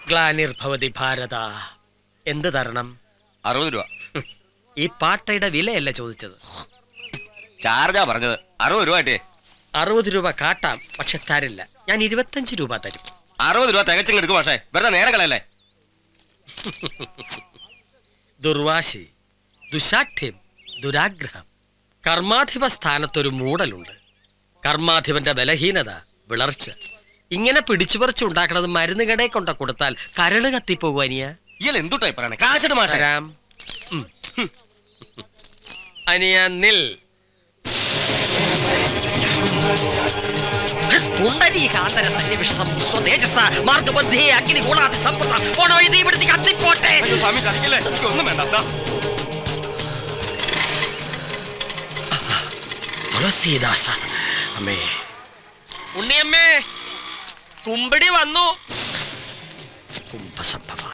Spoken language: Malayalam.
ഗ്ലാനിർഭവതി ഭാരത എന്ത് തരണം അറുപത് രൂപ ഈ പാട്ടയുടെ വിലയല്ല ചോദിച്ചത് ചാർജാ പറഞ്ഞത് അറുപത് രൂപ ആട്ടേ അറുപത് രൂപ കാട്ടാം പക്ഷെ തരില്ല ഞാൻ ഇരുപത്തഞ്ച് രൂപ തരും അറുപത് രൂപ തികച്ചും എടുക്കും പക്ഷേ വെറുതെ നേരം കളയല്ലേ ദുർവാശി ദുശാഠ്യം ദുരാഗ്രഹം കർമാധിപ സ്ഥാനത്തൊരു മൂടലുണ്ട് കർമാധിപന്റെ ബലഹീനത വിളർച്ച ഇങ്ങനെ പിടിച്ചുപറിച്ച് ഉണ്ടാക്കണത് മരുന്ന് കടയിൽ കൊണ്ട കൊടുത്താൽ കരള് കത്തിപ്പോകും അനിയ ഇയാൾ എന്തുട്ടായി പറയണേ കാശിട്ട് മാഷേ തരാം ഉം. ഹും. അനിയ നിൽ പുണ്ടരീകാന്തര സന്നിവിഷ്ടം സ്വതേജസ മാർഗബദ്ധേ അഗ്നി ഗുണാതി സമ്പൃത പോണ വഴി തീ പിടിച്ച് കത്തിപ്പോട്ടെ അയ്യോ, സ്വാമി ചതിക്കല്ലേ എനിക്ക് ഒന്നും വേണ്ട ദാ. തുളസീദാസ അമ്മേ ഉണ്ണിയമ്മേ കുമ്പടി വന്നു